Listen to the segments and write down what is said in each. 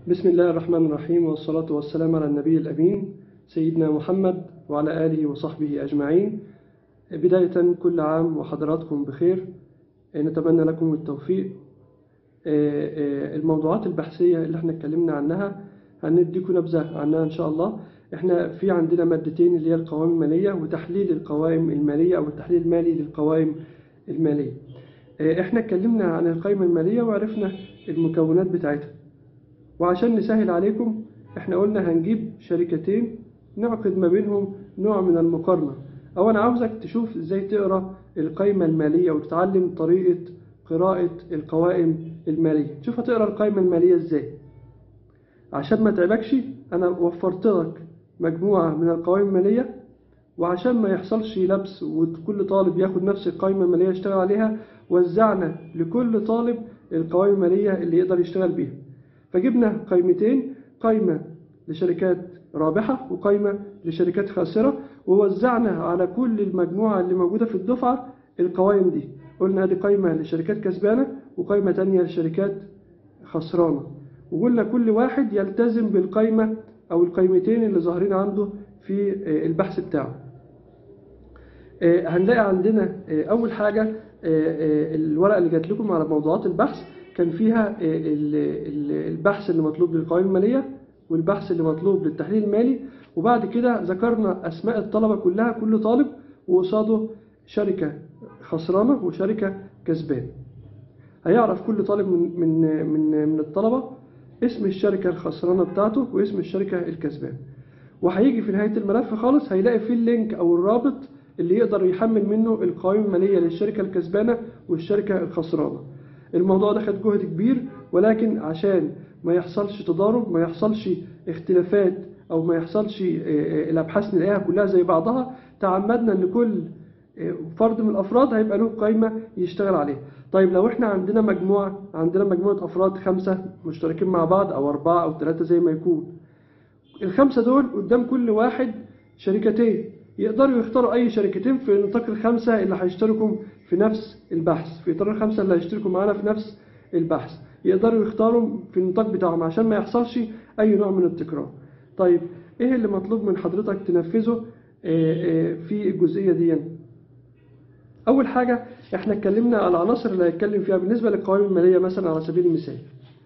بسم الله الرحمن الرحيم والصلاة والسلام على النبي الأمين سيدنا محمد وعلى آله وصحبه أجمعين بداية كل عام وحضراتكم بخير نتمنى لكم التوفيق الموضوعات البحثية اللي احنا اتكلمنا عنها هنديكم نبذة عنها إن شاء الله احنا في عندنا مادتين اللي هي القوائم المالية وتحليل القوائم المالية أو التحليل المالي للقوائم المالية احنا اتكلمنا عن القائمة المالية وعرفنا المكونات بتاعتها وعشان نسهل عليكم احنا قلنا هنجيب شركتين نعقد ما بينهم نوع من المقارنة او انا عاوزك تشوف ازاي تقرأ القائمة المالية وتتعلم طريقة قراءة القوائم المالية تشوف هتقرأ القائمة المالية ازاي عشان ما تعبكش انا وفرت لك مجموعة من القوائم المالية وعشان ما يحصلش لبس وكل طالب ياخد نفس القائمة المالية يشتغل عليها وزعنا لكل طالب القوائم المالية اللي يقدر يشتغل بيها فجبنا قائمتين قائمة لشركات رابحة وقائمة لشركات خاسرة ووزعنا على كل المجموعة اللي موجودة في الدفعة القوائم دي قلنا دي قائمة لشركات كسبانة وقائمة تانية لشركات خسرانة وقلنا كل واحد يلتزم بالقائمة أو القائمتين اللي ظاهرين عنده في البحث بتاعه هنلاقي عندنا أول حاجة الورقة اللي جات لكم على موضوعات البحث كان فيها البحث اللي مطلوب للقوائم المالية والبحث اللي مطلوب للتحليل المالي وبعد كده ذكرنا أسماء الطلبة كلها كل طالب وقصاده شركة خسرانة وشركة كسبان هيعرف كل طالب من من من من الطلبة اسم الشركة الخسرانة بتاعته واسم الشركة الكسبان وهيجي في نهاية الملف خالص هيلاقي فيه اللينك أو الرابط اللي يقدر يحمل منه القوائم المالية للشركة الكسبانة والشركة الخسرانة الموضوع ده خد جهد كبير ولكن عشان ما يحصلش تضارب ما يحصلش اختلافات او ما يحصلش الابحاث نلاقيها كلها زي بعضها تعمدنا ان كل فرد من الافراد هيبقى له قائمه يشتغل عليها طيب لو احنا عندنا مجموعه عندنا مجموعه افراد خمسه مشتركين مع بعض او اربعه او ثلاثه زي ما يكون الخمسه دول قدام كل واحد شركتين يقدروا يختاروا أي شركتين في نطاق الخمسة اللي هيشتركوا في نفس البحث في إطار الخمسة اللي هيشتركوا معانا في نفس البحث يقدروا يختاروا في النطاق بتاعهم عشان ما يحصلش أي نوع من التكرار طيب إيه اللي مطلوب من حضرتك تنفذه في الجزئية دي أول حاجة إحنا اتكلمنا على العناصر اللي هنتكلم فيها بالنسبة للقوائم المالية مثلا على سبيل المثال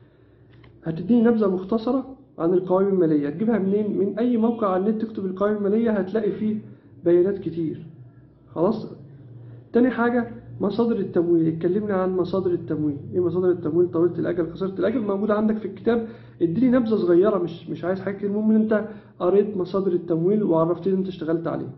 هتديني نبذة مختصرة عن القوائم المالية تجيبها منين من أي موقع على النت تكتب القوائم المالية هتلاقي فيه بيانات كتير خلاص تاني حاجة مصادر التمويل اتكلمنا عن مصادر التمويل ايه مصادر التمويل طويلة الاجل قصيرة الاجل موجودة عندك في الكتاب اديني نبذة صغيرة مش مش عايز حاجة المهم ان انت قريت مصادر التمويل وعرفتني ان انت اشتغلت عليه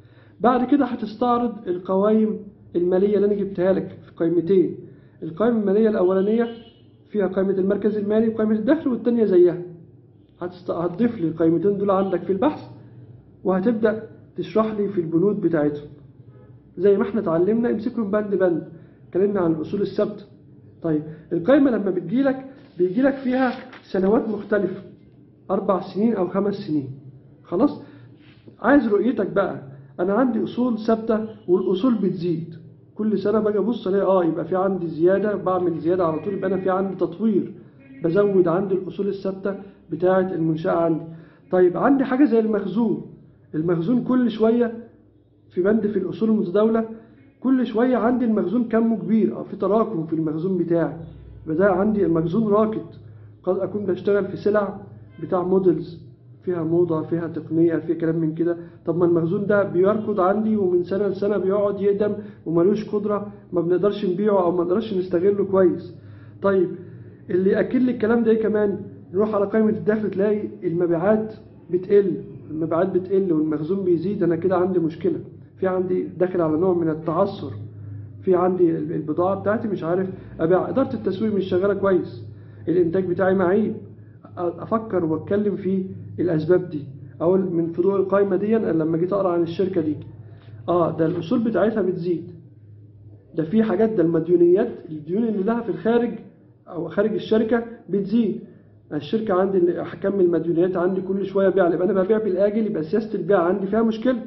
بعد كده هتستعرض القوائم المالية اللي انا جبتها لك في قائمتين القائمة المالية الاولانية فيها قائمة المركز المالي وقائمة الدخل والتانية زيها هتست... هتضيف لي القائمتين دول عندك في البحث وهتبدأ تشرح لي في البنود بتاعتهم زي ما احنا اتعلمنا امسكهم بند بند اتكلمنا عن الاصول الثابته طيب القائمه لما بتجيلك بيجيلك فيها سنوات مختلفه اربع سنين او خمس سنين خلاص عايز رؤيتك بقى انا عندي اصول ثابته والاصول بتزيد كل سنه باجي ابص الاقي اه يبقى في عندي زياده بعمل زياده على طول يبقى انا في عندي تطوير بزود عندي الاصول الثابته بتاعه المنشاه عندي طيب عندي حاجه زي المخزون المخزون كل شوية في بند في الأصول المتداولة كل شوية عندي المخزون كمه كبير أو في تراكم في المخزون بتاعي بدأ عندي المخزون راكد قد أكون بشتغل في سلع بتاع موديلز فيها موضة فيها تقنية فيها كلام من كده طب ما المخزون ده بيركض عندي ومن سنة لسنة بيقعد يقدم وملوش قدرة ما بنقدرش نبيعه أو ما نقدرش نستغله كويس طيب اللي يأكد لي الكلام ده إيه كمان نروح على قائمة الدخل تلاقي المبيعات بتقل المبيعات بتقل والمخزون بيزيد انا كده عندي مشكله في عندي داخل على نوع من التعثر في عندي البضاعه بتاعتي مش عارف ابيع اداره التسويق مش شغاله كويس الانتاج بتاعي معيب افكر واتكلم في الاسباب دي اقول من فضول القائمه دي لما جيت اقرا عن الشركه دي اه ده الاصول بتاعتها بتزيد ده في حاجات ده المديونيات الديون اللي لها في الخارج او خارج الشركه بتزيد الشركة عندي هكمل مديونيات عندي كل شوية بيع يبقى أنا ببيع بالآجل يبقى سياسة البيع عندي فيها مشكلة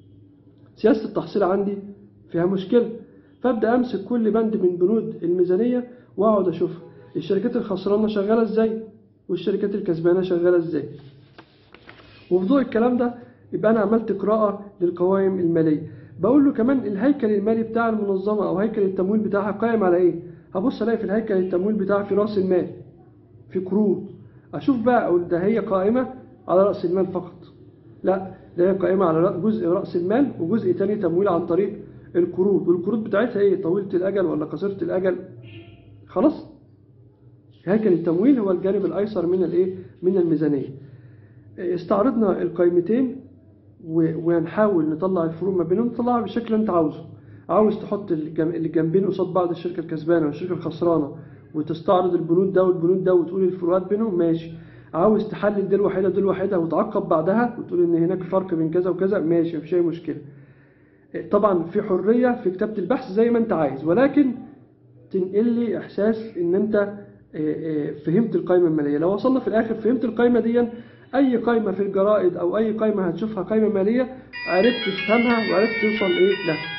سياسة التحصيل عندي فيها مشكلة فأبدأ أمسك كل بند من بنود الميزانية وأقعد أشوف الشركات الخسرانة شغالة إزاي والشركات الكسبانة شغالة ازاي وفي ضوء الكلام ده يبقى انا عملت قراءة للقوائم المالية بقول له كمان الهيكل المالي بتاع المنظمة او هيكل التمويل بتاعها قائم على ايه هبص الاقي في الهيكل التمويل بتاعها في راس المال في قروض اشوف بقى اقول ده هي قائمة على راس المال فقط لا ده هي قائمة على رأ- جزء راس المال وجزء تاني تمويل عن طريق القروض والقروض بتاعتها ايه طويلة الاجل ولا قصيرة الاجل خلاص هيكل التمويل هو الجانب الايسر من الايه من الميزانيه استعرضنا القائمتين و- وهنحاول نطلع الفروق ما بينهم نطلعها بالشكل اللي انت عاوزه عاوز تحط الجم- اللي جنبين قصاد بعض الشركه الكسبانه والشركه الخسرانه وتستعرض البنود ده والبنود ده وتقول الفروقات بينهم ماشي عاوز تحلل دي الوحيده ودي الوحيده وتعقب بعدها وتقول ان هناك فرق بين كذا وكذا ماشي مفيش اي مشكله طبعا في حريه في كتابه البحث زي ما انت عايز ولكن تنقل لي احساس ان انت آه، آه، فهمت القائمه الماليه لو وصلنا في الاخر فهمت القائمه دي اي قائمه في الجرائد او اي قائمه هتشوفها قائمه ماليه عرفت تفهمها وعرفت توصل ايه لها